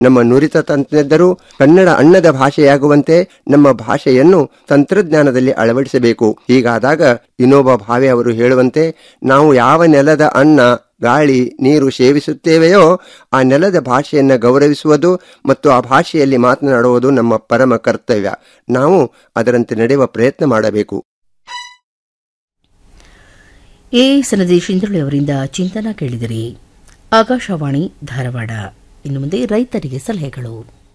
ನಮ್ಮ ನುರಿತ ತಂತ್ರಜ್ಞರು ಕನ್ನಡ ಅನ್ನದ ಭಾಷೆಯಾಗುವಂತೆ ನಮ್ಮ ಭಾಷೆಯನ್ನು ತಂತ್ರಜ್ಞಾನದಲ್ಲಿ ಅಳವಡಿಸಬೇಕು ಹೀಗಾದಾಗ ವಿನೋಬ ಭಾವೆ ಅವರು ಹೇಳುವಂತೆ ನಾವು ಯಾವ ನೆಲದ ಅನ್ನ ಗಾಳಿ ನೀರು ಸೇವಿಸುತ್ತೇವೆಯೋ ಆ ನೆಲದ ಭಾಷೆಯನ್ನು ಗೌರವಿಸುವುದು ಮತ್ತು ಆ ಭಾಷೆಯಲ್ಲಿ ಮಾತನಾಡುವುದು ನಮ್ಮ ಪರಮ ಕರ್ತವ್ಯ ನಾವು ಅದರಂತೆ ನಡೆಯುವ ಪ್ರಯತ್ನ ಮಾಡಬೇಕು ಎ ಸನದಿ ಶಿಂದಳ್ಳಿ ಅವರಿಂದ ಚಿಂತನ ಕೇಳಿದಿರಿ ಆಕಾಶವಾಣಿ ಧಾರವಾಡ ಇನ್ನು ಮುಂದೆ ರೈತರಿಗೆ ಸಲಹೆಗಳು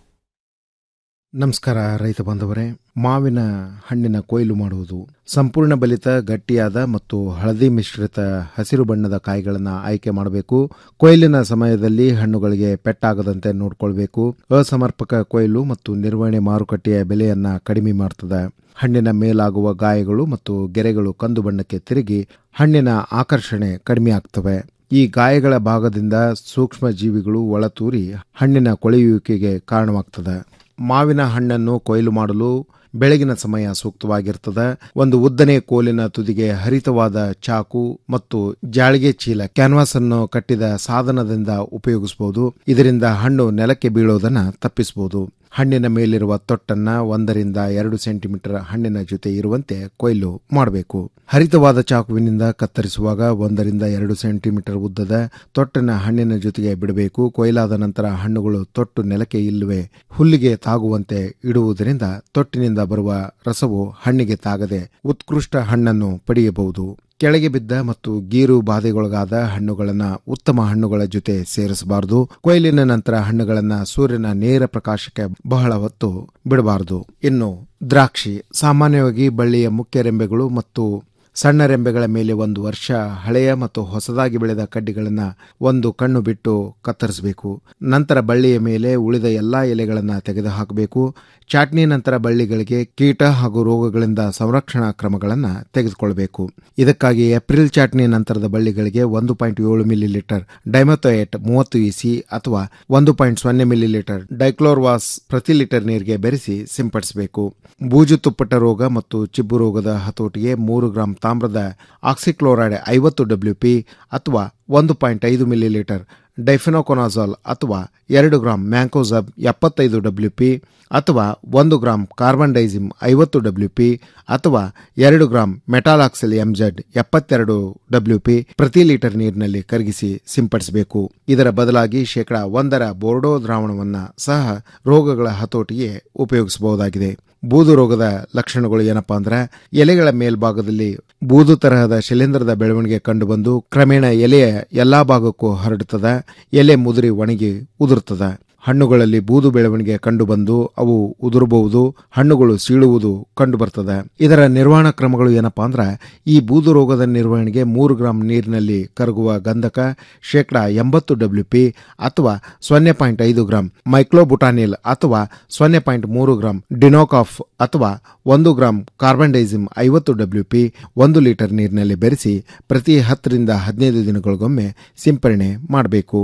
ನಮಸ್ಕಾರ ರೈತ ಬಾಂಧವರೇ ಮಾವಿನ ಹಣ್ಣಿನ ಕೊಯ್ಲು ಮಾಡುವುದು ಸಂಪೂರ್ಣ ಬಲಿತ ಗಟ್ಟಿಯಾದ ಮತ್ತು ಹಳದಿ ಮಿಶ್ರಿತ ಹಸಿರು ಬಣ್ಣದ ಕಾಯಿಗಳನ್ನು ಆಯ್ಕೆ ಮಾಡಬೇಕು ಕೊಯ್ಲಿನ ಸಮಯದಲ್ಲಿ ಹಣ್ಣುಗಳಿಗೆ ಪೆಟ್ಟಾಗದಂತೆ ನೋಡಿಕೊಳ್ಬೇಕು ಅಸಮರ್ಪಕ ಕೊಯ್ಲು ಮತ್ತು ನಿರ್ವಹಣೆ ಮಾರುಕಟ್ಟೆಯ ಬೆಲೆಯನ್ನ ಕಡಿಮೆ ಮಾಡ್ತದೆ ಹಣ್ಣಿನ ಮೇಲಾಗುವ ಗಾಯಗಳು ಮತ್ತು ಗೆರೆಗಳು ಕಂದು ಬಣ್ಣಕ್ಕೆ ತಿರುಗಿ ಹಣ್ಣಿನ ಆಕರ್ಷಣೆ ಕಡಿಮೆ ಆಗ್ತವೆ ಈ ಗಾಯಗಳ ಭಾಗದಿಂದ ಸೂಕ್ಷ್ಮ ಜೀವಿಗಳು ಒಳತೂರಿ ಹಣ್ಣಿನ ಕೊಳೆಯುವಿಕೆಗೆ ಕಾರಣವಾಗ್ತದೆ ಮಾವಿನ ಹಣ್ಣನ್ನು ಕೊಯ್ಲು ಮಾಡಲು ಬೆಳಗಿನ ಸಮಯ ಸೂಕ್ತವಾಗಿರ್ತದೆ ಒಂದು ಉದ್ದನೆ ಕೋಲಿನ ತುದಿಗೆ ಹರಿತವಾದ ಚಾಕು ಮತ್ತು ಜಾಳಿಗೆ ಚೀಲ ಕ್ಯಾನ್ವಾಸ್ ಅನ್ನು ಕಟ್ಟಿದ ಸಾಧನದಿಂದ ಉಪಯೋಗಿಸಬಹುದು ಇದರಿಂದ ಹಣ್ಣು ನೆಲಕ್ಕೆ ಬೀಳೋದನ್ನ ತಪ್ಪಿಸಬಹುದು ಹಣ್ಣಿನ ಮೇಲಿರುವ ತೊಟ್ಟನ್ನ ಒಂದರಿಂದ ಎರಡು ಸೆಂಟಿಮೀಟರ್ ಹಣ್ಣಿನ ಜೊತೆ ಇರುವಂತೆ ಕೊಯ್ಲು ಮಾಡಬೇಕು ಹರಿತವಾದ ಚಾಕುವಿನಿಂದ ಕತ್ತರಿಸುವಾಗ ಒಂದರಿಂದ ಎರಡು ಸೆಂಟಿಮೀಟರ್ ಉದ್ದದ ತೊಟ್ಟನ್ನ ಹಣ್ಣಿನ ಜೊತೆಗೆ ಬಿಡಬೇಕು ಕೊಯ್ಲಾದ ನಂತರ ಹಣ್ಣುಗಳು ತೊಟ್ಟು ನೆಲಕ್ಕೆ ಇಲ್ಲವೇ ಹುಲ್ಲಿಗೆ ತಾಗುವಂತೆ ಇಡುವುದರಿಂದ ತೊಟ್ಟಿನಿಂದ ಬರುವ ರಸವು ಹಣ್ಣಿಗೆ ತಾಗದೆ ಉತ್ಕೃಷ್ಟ ಹಣ್ಣನ್ನು ಪಡೆಯಬಹುದು ಕೆಳಗೆ ಬಿದ್ದ ಮತ್ತು ಗೀರು ಬಾಧೆಗೊಳಗಾದ ಹಣ್ಣುಗಳನ್ನು ಉತ್ತಮ ಹಣ್ಣುಗಳ ಜೊತೆ ಸೇರಿಸಬಾರದು ಕೊಯ್ಲಿನ ನಂತರ ಹಣ್ಣುಗಳನ್ನು ಸೂರ್ಯನ ನೇರ ಪ್ರಕಾಶಕ್ಕೆ ಬಹಳ ಹೊತ್ತು ಬಿಡಬಾರದು ಇನ್ನು ದ್ರಾಕ್ಷಿ ಸಾಮಾನ್ಯವಾಗಿ ಬಳ್ಳಿಯ ಮುಖ್ಯ ರೆಂಬೆಗಳು ಮತ್ತು ಸಣ್ಣ ರೆಂಬೆಗಳ ಮೇಲೆ ಒಂದು ವರ್ಷ ಹಳೆಯ ಮತ್ತು ಹೊಸದಾಗಿ ಬೆಳೆದ ಕಡ್ಡಿಗಳನ್ನು ಒಂದು ಕಣ್ಣು ಬಿಟ್ಟು ಕತ್ತರಿಸಬೇಕು ನಂತರ ಬಳ್ಳಿಯ ಮೇಲೆ ಉಳಿದ ಎಲ್ಲಾ ಎಲೆಗಳನ್ನು ತೆಗೆದುಹಾಕಬೇಕು ಚಾಟ್ನಿ ನಂತರ ಬಳ್ಳಿಗಳಿಗೆ ಕೀಟ ಹಾಗೂ ರೋಗಗಳಿಂದ ಸಂರಕ್ಷಣಾ ಕ್ರಮಗಳನ್ನು ತೆಗೆದುಕೊಳ್ಳಬೇಕು ಇದಕ್ಕಾಗಿ ಏಪ್ರಿಲ್ ಚಾಟ್ನಿ ನಂತರದ ಬಳ್ಳಿಗಳಿಗೆ ಒಂದು ಪಾಯಿಂಟ್ ಏಳು ಮಿಲಿ ಲೀಟರ್ ಡೈಮಥೋಯೇಟ್ ಮೂವತ್ತು ಇಸಿ ಅಥವಾ ಒಂದು ಪಾಯಿಂಟ್ ಸೊನ್ನೆ ಮಿಲಿ ಲೀಟರ್ ಡೈಕ್ಲೋರ್ವಾಸ್ ಪ್ರತಿ ಲೀಟರ್ ನೀರಿಗೆ ಬೆರೆಸಿ ಸಿಂಪಡಿಸಬೇಕು ಬೂಜು ತುಪ್ಪಟ ರೋಗ ಮತ್ತು ಚಿಬ್ಬು ರೋಗದ ಹತೋಟಿಗೆ ಮೂರು ಗ್ರಾಂ ತಾಮ್ರದ ಆಕ್ಸಿಕ್ಲೋರೈಡ್ ಐವತ್ತು ಡಬ್ಲ್ಯೂಪಿ ಅಥವಾ ಒಂದು ಪಾಯಿಂಟ್ ಐದು ಮಿಲಿ ಲೀಟರ್ ಡೈಫಿನೋಕೊನಾಜಾಲ್ ಅಥವಾ ಎರಡು ಗ್ರಾಂ ಮ್ಯಾಂಕೋಸಬ್ ಎಪ್ಪತ್ತೈದು ಡಬ್ಲ್ಯೂಪಿ ಅಥವಾ ಒಂದು ಗ್ರಾಂ ಕಾರ್ಬನ್ ಡೈಸಿಮ್ ಐವತ್ತು ಡಬ್ಲ್ಯೂಪಿ ಅಥವಾ ಎರಡು ಗ್ರಾಂ ಮೆಟಾಲಾಕ್ಸೆಲ್ ಎಂಜೆಡ್ ಎಪ್ಪತ್ತೆರಡು ಡಬ್ಲ್ಯೂಪಿ ಪ್ರತಿ ಲೀಟರ್ ನೀರಿನಲ್ಲಿ ಕರಗಿಸಿ ಸಿಂಪಡಿಸಬೇಕು ಇದರ ಬದಲಾಗಿ ಶೇಕಡಾ ಒಂದರ ಬೋರ್ಡೋ ದ್ರಾವಣವನ್ನು ಸಹ ರೋಗಗಳ ಹತೋಟಿಗೆ ಉಪಯೋಗಿಸಬಹುದಾಗಿದೆ ಬೂದು ರೋಗದ ಲಕ್ಷಣಗಳು ಏನಪ್ಪಾ ಅಂದ್ರೆ ಎಲೆಗಳ ಮೇಲ್ಭಾಗದಲ್ಲಿ ಬೂದು ತರಹದ ಶಿಲೀಂಧ್ರದ ಬೆಳವಣಿಗೆ ಕಂಡುಬಂದು ಕ್ರಮೇಣ ಎಲೆಯ ಎಲ್ಲಾ ಭಾಗಕ್ಕೂ ಹರಡುತ್ತದೆ ಎಲೆ ಮುದುರಿ ಒಣಗಿ ಉದುರುತ್ತದೆ ಹಣ್ಣುಗಳಲ್ಲಿ ಬೂದು ಬೆಳವಣಿಗೆ ಕಂಡುಬಂದು ಅವು ಉದುರಬಹುದು ಹಣ್ಣುಗಳು ಸೀಳುವುದು ಕಂಡುಬರ್ತದೆ ಇದರ ನಿರ್ವಹಣಾ ಕ್ರಮಗಳು ಏನಪ್ಪಾ ಅಂದ್ರೆ ಈ ಬೂದು ರೋಗದ ನಿರ್ವಹಣೆಗೆ ಮೂರು ಗ್ರಾಂ ನೀರಿನಲ್ಲಿ ಕರಗುವ ಗಂಧಕ ಶೇಕಡಾ ಎಂಬತ್ತು ಡಬ್ಲ್ಯೂಪಿ ಅಥವಾ ಸೊನ್ನೆ ಪಾಯಿಂಟ್ ಐದು ಗ್ರಾಂ ಮೈಕ್ಲೋಬುಟಾನಿಲ್ ಅಥವಾ ಸೊನ್ನೆ ಪಾಯಿಂಟ್ ಮೂರು ಗ್ರಾಂ ಡಿನೋಕಾಫ್ ಅಥವಾ ಒಂದು ಗ್ರಾಂ ಕಾರ್ಬನ್ ಡೈಸಿಮ್ ಐವತ್ತು ಡಬ್ಲ್ಯೂಪಿ ಒಂದು ಲೀಟರ್ ನೀರಿನಲ್ಲಿ ಬೆರೆಸಿ ಪ್ರತಿ ಹತ್ತರಿಂದ ಹದಿನೈದು ದಿನಗಳಿಗೊಮ್ಮೆ ಸಿಂಪರಣೆ ಮಾಡಬೇಕು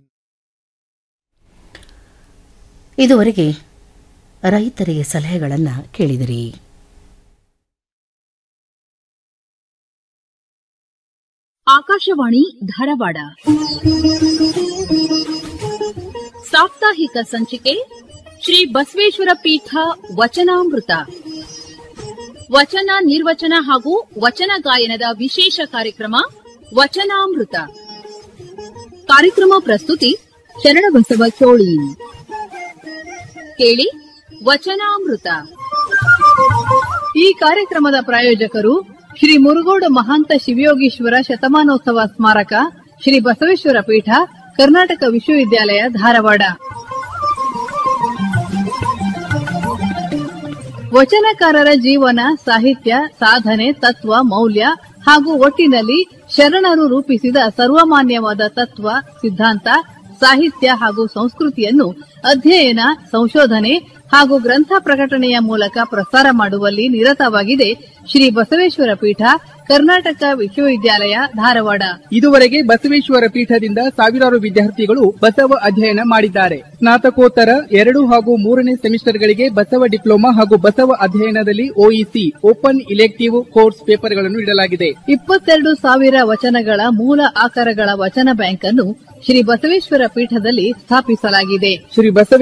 ಇದುವರೆಗೆ ರೈತರಿಗೆ ಸಲಹೆಗಳನ್ನು ಕೇಳಿದಿರಿ ಆಕಾಶವಾಣಿ ಧಾರವಾಡ ಸಾಪ್ತಾಹಿಕ ಸಂಚಿಕೆ ಶ್ರೀ ಬಸವೇಶ್ವರ ಪೀಠ ವಚನಾಮೃತ ವಚನ ನಿರ್ವಚನ ಹಾಗೂ ವಚನ ಗಾಯನದ ವಿಶೇಷ ಕಾರ್ಯಕ್ರಮ ವಚನಾಮೃತ ಕಾರ್ಯಕ್ರಮ ಪ್ರಸ್ತುತಿ ಶರಣಬಸವ ಚೋಳಿ ಕೇಳಿ ವಚನಾಮೃತ ಈ ಕಾರ್ಯಕ್ರಮದ ಪ್ರಾಯೋಜಕರು ಶ್ರೀ ಮುರುಗೋಡು ಮಹಾಂತ ಶಿವಯೋಗೀಶ್ವರ ಶತಮಾನೋತ್ಸವ ಸ್ಮಾರಕ ಶ್ರೀ ಬಸವೇಶ್ವರ ಪೀಠ ಕರ್ನಾಟಕ ವಿಶ್ವವಿದ್ಯಾಲಯ ಧಾರವಾಡ ವಚನಕಾರರ ಜೀವನ ಸಾಹಿತ್ಯ ಸಾಧನೆ ತತ್ವ ಮೌಲ್ಯ ಹಾಗೂ ಒಟ್ಟಿನಲ್ಲಿ ಶರಣರು ರೂಪಿಸಿದ ಸರ್ವಮಾನ್ಯವಾದ ತತ್ವ ಸಿದ್ಧಾಂತ ಸಾಹಿತ್ಯ ಹಾಗೂ ಸಂಸ್ಕೃತಿಯನ್ನು ಅಧ್ಯಯನ ಸಂಶೋಧನೆ ಹಾಗೂ ಗ್ರಂಥ ಪ್ರಕಟಣೆಯ ಮೂಲಕ ಪ್ರಸಾರ ಮಾಡುವಲ್ಲಿ ನಿರತವಾಗಿದೆ ಶ್ರೀ ಬಸವೇಶ್ವರ ಪೀಠ ಕರ್ನಾಟಕ ವಿಶ್ವವಿದ್ಯಾಲಯ ಧಾರವಾಡ ಇದುವರೆಗೆ ಬಸವೇಶ್ವರ ಪೀಠದಿಂದ ಸಾವಿರಾರು ವಿದ್ಯಾರ್ಥಿಗಳು ಬಸವ ಅಧ್ಯಯನ ಮಾಡಿದ್ದಾರೆ ಸ್ನಾತಕೋತ್ತರ ಎರಡು ಹಾಗೂ ಮೂರನೇ ಸೆಮಿಸ್ಟರ್ಗಳಿಗೆ ಬಸವ ಡಿಪ್ಲೊಮಾ ಹಾಗೂ ಬಸವ ಅಧ್ಯಯನದಲ್ಲಿ ಒಇಸಿ ಓಪನ್ ಇಲೆಕ್ಟಿವ್ ಕೋರ್ಸ್ ಪೇಪರ್ಗಳನ್ನು ನೀಡಲಾಗಿದೆ ಇಪ್ಪತ್ತೆರಡು ಸಾವಿರ ವಚನಗಳ ಮೂಲ ಆಕಾರಗಳ ವಚನ ಬ್ಯಾಂಕ್ ಅನ್ನು ಶ್ರೀ ಬಸವೇಶ್ವರ ಪೀಠದಲ್ಲಿ ಸ್ಥಾಪಿಸಲಾಗಿದೆ ಶ್ರೀ ಬಸವ